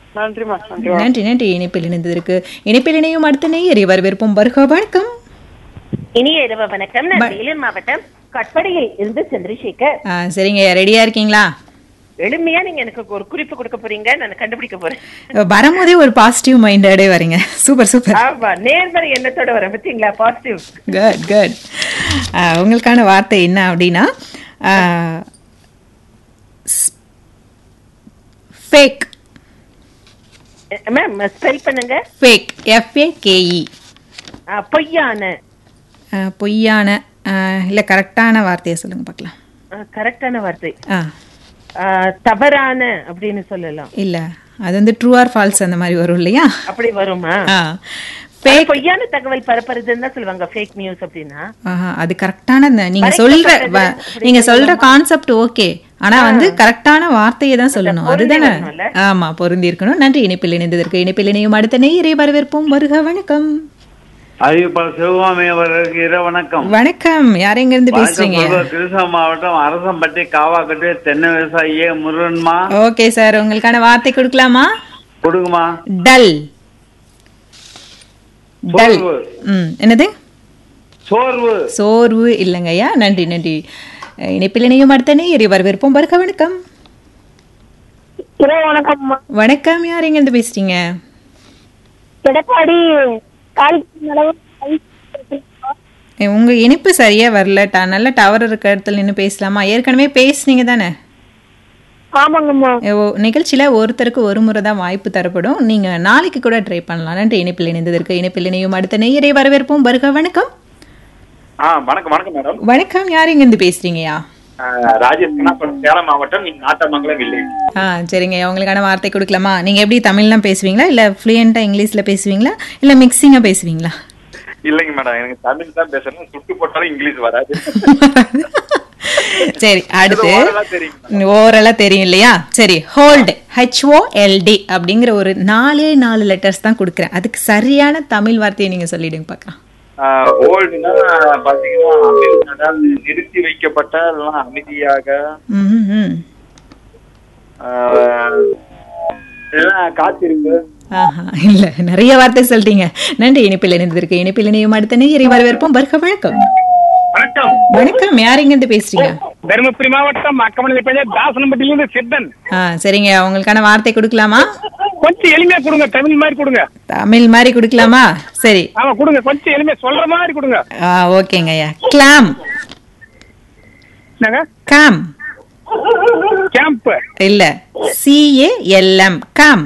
நன்றிம்மா நன்றி நன்றி நன்றி இணைப்பில் இணைந்ததற்கு இணைப்பில் இணையும் அடுத்த நேயரை வரவேற்போம் வருக வணக்கம் இனிய இரவு வணக்கம் நான் வேலூர் மாவட்டம் கட்படியில் இருந்து சந்திரசேகர் ஆ, சரிங்க ரெடியா இருக்கீங்களா எளிமையா நீங்க எனக்கு ஒரு குறிப்பு கொடுக்க போறீங்க நான் கண்டுபிடிக்க போறேன் வரும்போதே ஒரு பாசிட்டிவ் மைண்டடே வரீங்க சூப்பர் சூப்பர் ஆமா நேர்மறை எண்ணத்தோட வரேன் பாத்தீங்களா பாசிட்டிவ் குட் குட் உங்களுக்கான வார்த்தை என்ன அப்படின்னா ஃபேக் மேம் ஸ்பெல் பண்ணுங்க ஃபேக் எஃப்ஏகேஇ ஆ, பொய்யான பொய்யான இல்லை கரெக்டான வார்த்தையை சொல்லுங்க பார்க்கலாம் ஆ, கரெக்டான வார்த்தை ஆ ஆ, தவறான அப்படின்னு சொல்லலாம் இல்லை அது வந்து ட்ரூ ஆர் ஃபால்ஸ் அந்த மாதிரி வரும் இல்லையா அப்படி வருமா ஆ ஆனா, ஃபேக் பொய்யான தகவல் பரப்புறதுன்னு தான் சொல்லுவாங்க ஃபேக் நியூஸ் அப்படின்னா ஆஹா, அது கரெக்டான நீங்க சொல்ற வ- நீங்க சொல்ற கான்செப்ட் ஓகே ஆனா வந்து கரெக்டான வார்த்தையை தான் சொல்லணும் அதுதானே வரணும்ல? ஆமா பொருந்தி இருக்கணும் நன்றி இணைப்பில் இணைந்ததற்கு இணைப்பில் இணையும் அடுத்த நேயரை வரவேற்போம் வருக வணக்கம் அறிவிப்பாளர் சிவகாமி அவர்களுக்கு இர வணக்கம் வணக்கம் யார் எங்க இருந்து பேசுறீங்க வணக்கம் கிருஷ்ணா மாவட்டம் அரசம்பட்டி காவாக்கட்டு தென்னை விவசாயியே முருகன்மா ஓகே சார் உங்களுக்கான வார்த்தை கொடுக்கலாமா கொடுங்கம்மா டல் டல் சோர்வு ம் என்னது சோர்வு சோர்வு இல்லைங்கய்யா நன்றி நன்றி அஹ், இணைப்பில் இணையும் அடுத்த நேயரை வரவேற்போம் வருக வணக்கம் இரவு வணக்கம்மா வணக்கம் யார் எங்க இருந்து பேசுறீங்க எடப்பாடி காலிக்கு அளவு ஏ, உங்க இனிப்பு சரியா வரல ட- நல்ல டவர் இருக்க இடத்துல நின்று பேசலாமா ஏற்கனவே பேசுனீங்க தானே ஆமாங்கம்மா ஏ, ஓ, நிகழ்ச்சியில ஒருத்தருக்கு ஒரு முறை தான் வாய்ப்பு தரப்படும் நீங்க நாளைக்கு கூட ட்ரை பண்ணலாம் நன்றி இணைப்பில் இணைந்ததற்கு இணைப்பில் இணையும் அடுத்த நேயரை வரவேற்போம் வருக வணக்கம் ஆ வணக்கம் வணக்கம் மேடம் வணக்கம் யார் எங்க இருந்து பேசுறீங்கயா ஆ, ராஜேஷ் கண்ணாபுரம் சேலம் மாவட்டம் நீங்க நாட்டமங்கலம் வில்லேஜ் ஆ சரிங்க உங்களுக்கான வார்த்தை கொடுக்கலாமா நீங்க எப்படி தமிழ்லாம் பேசுவீங்களா இல்ல ஃப்ளூயண்டா இங்கிலீஷ்ல பேசுவீங்களா இல்ல மிக்சிங்கா பேசுவீங்களா இல்லைங்க மேடம் எனக்கு தமிழ் தான் பேசணும் சுட்டு போட்டாலும் இங்கிலீஷ் வராது சரி அடுத்து ஓரளவு தெரியும் ஓரளவு தெரியும் இல்லையா சரி ஹோல்டு ஹெச்ஓஎல்டி அப்படிங்கிற ஒரு நாலே நாலு லெட்டர்ஸ் தான் கொடுக்குறேன் அதுக்கு சரியான தமிழ் வார்த்தையை நீங்க சொல்லிடுங்க பார்க்கலாம் ஓல்டுனா பாத்தீங்கன்னா அமைதி- அதாவது நிறுத்தி வைக்கப்பட்ட இல்லைன்னா அமைதியாக ம், ம். ஆ, இல்லைன்னா காத்திருக்கு ஆஹா இல்ல நிறைய வார்த்தை சொல்லிட்டீங்க நன்றி இணைப்பில் இணைந்திருக்கு இணைப்பில் இணையும் அடுத்த நேயரை வரவேற்போம் வருக வணக்கம் வணக்கம் வணக்கம் யார் எங்க இருந்து பேசுறீங்க தருமபுரி மாவட்டம் அக்கமணி பஞ்சாயத்து தாசனம்பட்டியிலிருந்து சித்தன் ஆ சரிங்க உங்களுக்கான வார்த்தை கொடுக்கலாமா கொஞ்சம் எளிமையா கொடுங்க தமிழ் மாதிரி கொடுங்க தமிழ் மாதிரி கொடுக்கலாமா சரி ஆமா கொடுங்க கொஞ்சம் எளிமையா சொல்ற மாதிரி கொடுங்க ஆ ஓகேங்க ஐயா கிளாம் என்னங்க காம் கேம்ப் இல்ல சிஏஎல்எம் காம்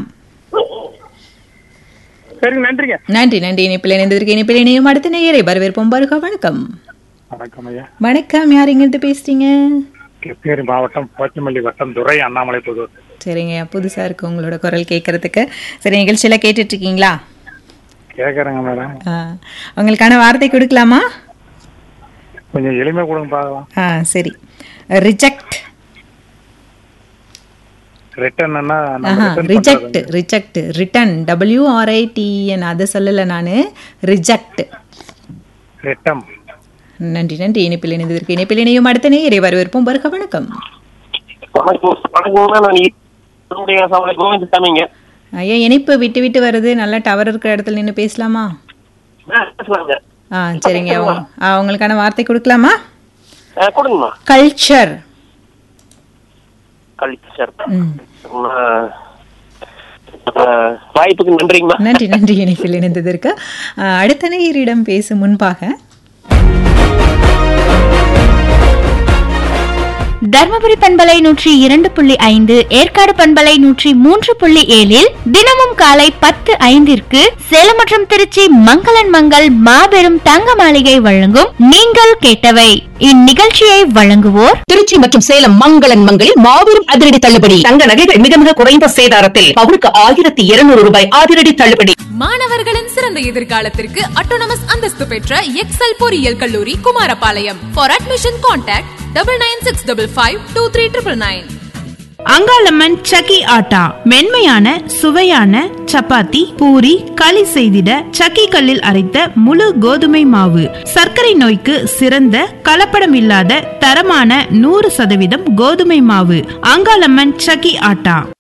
சரிங்க நன்றிங்க நன்றி நன்றி இணைப்பில் இணைந்ததற்கு இணைப்பில் இணையும் அடுத்த நேயரை வரவேற்போம் வருக வணக்கம் வணக்கம் ஐயா வணக்கம் யார் எங்கிருந்து பேசுறீங்க கிருஷ்ணகிரி மாவட்டம் போச்சமல்லி வட்டம் துறை அண்ணாமலை புதூர் சரிங்க புதுசா இருக்கு உங்களோட குரல் கேட்கறதுக்கு சரி நிகழ்ச்சியில கேட்டுட்டு இருக்கீங்களா கேக்குறேங்க மேடம் ஆ, உங்களுக்கான வார்த்தை கொடுக்கலாமா கொஞ்சம் எளிமையா கொடுங்க பார்க்கலாம் ஆ சரி ரிஜெக்ட் ரிட்டர்ன் ஆஹா ரிஜெக்ட் ரிஜெக்ட் ரிட்டன் டபிள்யூஆர்ஐடிஎன் அதை சொல்லலை நான் ரிஜெக்ட் ரிட்டம் நன்றி நன்றி இணைப்பில் இணைந்ததற்கு இணைப்பில் இணையும் அடுத்த நேயரை வரவேற்போம் வருக வணக்கம் வணக்கம் வணக்கம்னா நான் என்னுடைய சவாலை கோவிந்த் சாமிங்க ஐயா இணைப்பு விட்டு விட்டு வருது நல்லா டவர் இருக்கிற இடத்துல நின்று பேசலாமா ஆ, பேசலாங்க ஆ சரிங்க உங்க- ஆ, உங்களுக்கான வார்த்தை கொடுக்கலாமா ஆ, கொடுங்கம்மா கல்ச்சர் கல்ச்சர் ம் வாய்ப்புக்கு நன்றிங்கம்மா நன்றி நன்றி இணைப்பில் இணைந்ததற்கு ஆ, அடுத்த நேயரிடம் பேசும் முன்பாக தர்மபுரி பண்பலை நூற்றி இரண்டு புள்ளி ஐந்து ஏற்காடு பண்பலை நூற்றி மூன்று புள்ளி ஏழில் தினமும் காலை பத்து ஐந்திற்கு சேலம் மற்றும் திருச்சி மங்களன் மங்கள் மாபெரும் தங்க மாளிகை வழங்கும் நீங்கள் கேட்டவை இந்நிகழ்ச்சியை வழங்குவோர் திருச்சி மற்றும் சேலம் மங்களன் மங்களில் மாபெரும் அதிரடி தள்ளுபடி தங்க நகைகள் மிக மிக குறைந்த சேதாரத்தில் பவுனுக்கு ஆயிரத்தி இருநூறு ரூபாய் அதிரடி தள்ளுபடி மாணவர்களின் சிறந்த எதிர்காலத்திற்கு அட்டோனமஸ் அந்தஸ்து பெற்ற எக்ஸல் பொறியியல் கல்லூரி Kumarapalayam for admission contact double nine six double five two three triple nine Angalamman chakki atta மென்மையான சுவையான சப்பாத்தி பூரி களி செய்திட சக்கி கல்லில் அரைத்த முழு கோதுமை மாவு சர்க்கரை நோய்க்கு சிறந்த கலப்படம் இல்லாத தரமான நூறு சதவீதம் கோதுமை மாவு அங்காளம்மன் சக்கி ஆட்டா